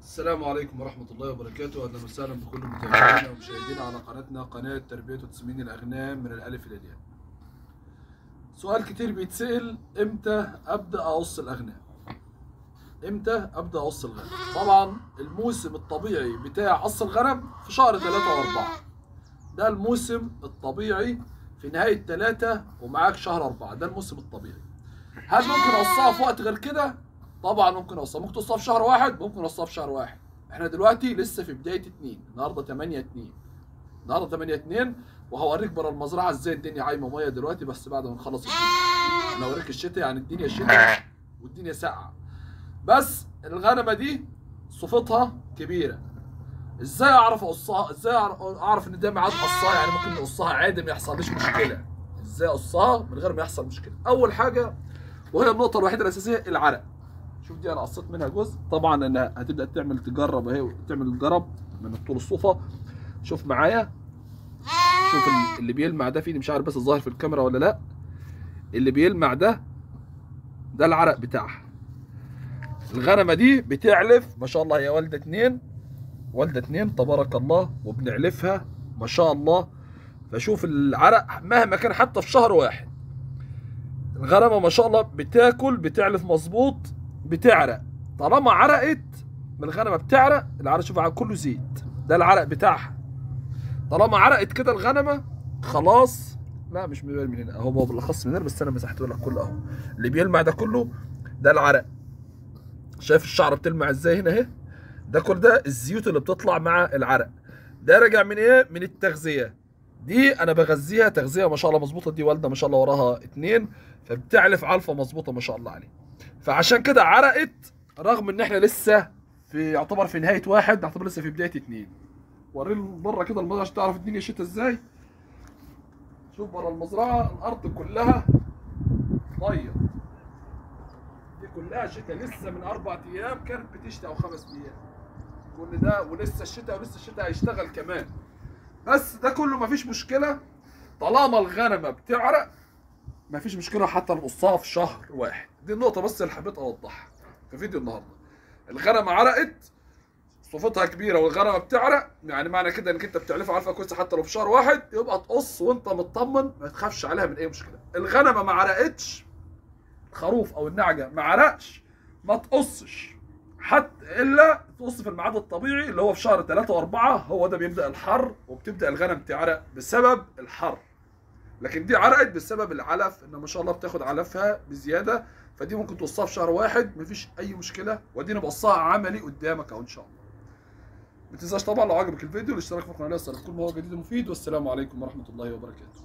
السلام عليكم ورحمة الله وبركاته أهلا وسهلا بكل متابعينا ومشاهدينا على قناتنا قناة تربية وتسمين الأغنام من الألف إلى الياء. سؤال كتير بيتسأل إمتى أبدأ أقص الأغنام؟ إمتى أبدأ أقص الغنم؟ طبعا الموسم الطبيعي بتاع قص الغنم في شهر ثلاثة وأربعة. ده الموسم الطبيعي في نهاية ثلاثة ومعاك شهر أربعة، ده الموسم الطبيعي. هل ممكن أقصها في وقت غير كده؟ طبعا ممكن اوصل ممكن توصلها في شهر واحد ممكن اوصلها في شهر واحد احنا دلوقتي لسه في بدايه اتنين النهارده 8 2 النهارده 8 2 وهوريك بره المزرعه ازاي الدنيا عايمه ميه دلوقتي بس بعد ما نخلص الشتاء انا اوريك الشتاء يعني الدنيا شتاء والدنيا ساقعه بس الغنمه دي صفتها كبيره ازاي اعرف اقصها ازاي أعرف- اعرف ان ده ميعاد قصها يعني ممكن نقصها عادي ما يحصلش مشكله ازاي اقصها من غير ما يحصل مشكله اول حاجه وهي النقطه الوحيده الاساسيه العرق شوف دي انا قصيت منها جزء طبعا انها هتبدا تعمل تجرب اهي تعمل الجرب من الطول الصوفه شوف معايا شوف ال- اللي بيلمع ده في إيدي، مش عارف بس الظاهر في الكاميرا ولا لا اللي بيلمع ده ده العرق بتاعها الغنمه دي بتعلف ما شاء الله هي والده اتنين والده اتنين تبارك الله وبنعلفها ما شاء الله فشوف العرق مهما كان حتى في شهر واحد الغنمه ما شاء الله بتاكل بتعلف مظبوط بتعرق طالما عرقت من الغنمه بتعرق العرق شوف على كله زيت ده العرق بتاعها طالما عرقت كده الغنمه خلاص لا مش مبين من هنا اهو هو بالاخص من هنا بس انا مسحته لك كله اهو اللي بيلمع ده كله ده العرق شايف الشعر بتلمع ازاي هنا اهي ده كل ده الزيوت اللي بتطلع مع العرق ده راجع من ايه من التغذيه دي انا بغذيها تغذيه ما شاء الله مظبوطه دي والده ما شاء الله وراها اتنين فبتعلف علفه مظبوطه ما شاء الله عليه فعشان كده عرقت رغم ان احنا لسه في يعتبر في نهايه واحد يعتبر لسه في بدايه اتنين وريني بره كده المزرعه عشان تعرف الدنيا شتا ازاي شوف بره المزرعه الارض كلها ميه دي كلها شتا لسه من اربع ايام كانت بتشتي او خمس ايام كل ده ولسه الشتاء ولسه الشتاء هيشتغل كمان بس ده كله مفيش مشكله طالما الغنمه بتعرق مفيش مشكله حتى نقصها في شهر واحد دي النقطه بس اللي حبيت اوضحها في فيديو النهارده الغنمه عرقت صفتها كبيره والغنمه بتعرق يعني معنى كده انك انت بتعلفها علفه كويسه حتى لو في شهر واحد يبقى تقص وانت مطمن ما تخافش عليها من اي مشكله الغنمه ما عرقتش الخروف او النعجه ما عرقش ما تقصش حتى الا تقص في الميعاد الطبيعي اللي هو في شهر 3 و4 هو ده بيبدا الحر وبتبدا الغنم تعرق بسبب الحر لكن دي عرقت بسبب العلف ان ما شاء الله بتاخد علفها بزياده فدي ممكن توصلها في شهر واحد مفيش اي مشكله وادينا بقصها عملي قدامك اهو ان شاء الله ما تنساش طبعا لو عجبك الفيديو الاشتراك في القناه ليصلك كل ما هو جديد ومفيد والسلام عليكم ورحمه الله وبركاته